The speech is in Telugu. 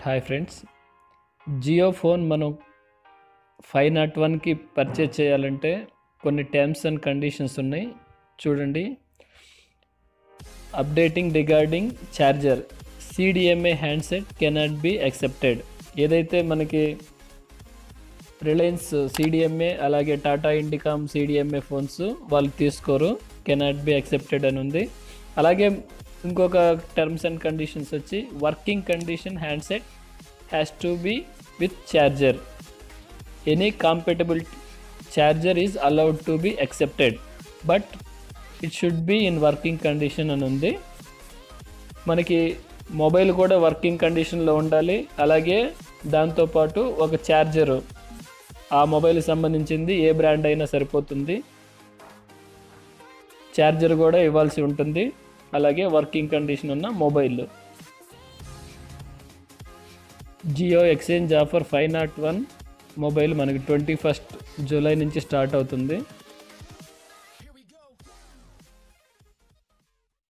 హాయ్ ఫ్రెండ్స్ జియో ఫోన్ మనం ఫైవ్ నాట్ వన్కి పర్చేజ్ చేయాలంటే కొన్ని టర్మ్స్ అండ్ కండిషన్స్ ఉన్నాయి చూడండి updating regarding charger CDMA handset cannot be accepted ఏదైతే మనకి రిలయన్స్ సిడిఎంఏ అలాగే టాటా ఇండికామ్ సిడిఎంఏ ఫోన్స్ వాళ్ళు తీసుకోరు కెనాట్ బి యాక్సెప్టెడ్ అని ఉంది అలాగే ఇంకొక టర్మ్స్ అండ్ కండిషన్స్ వచ్చి working condition handset has to be with charger any compatible charger is allowed to be accepted but it should be in working condition అని ఉంది మనకి మొబైల్ కూడా వర్కింగ్ కండిషన్లో ఉండాలి అలాగే దాంతోపాటు ఒక ఛార్జరు ఆ మొబైల్కి సంబంధించింది ఏ బ్రాండ్ అయినా సరిపోతుంది ఛార్జర్ కూడా ఇవ్వాల్సి ఉంటుంది అలాగే వర్కింగ్ కండిషన్ ఉన్న mobile Jio exchange offer five not one mobile మనకి ట్వంటీ ఫస్ట్ జూలై నుంచి స్టార్ట్ అవుతుంది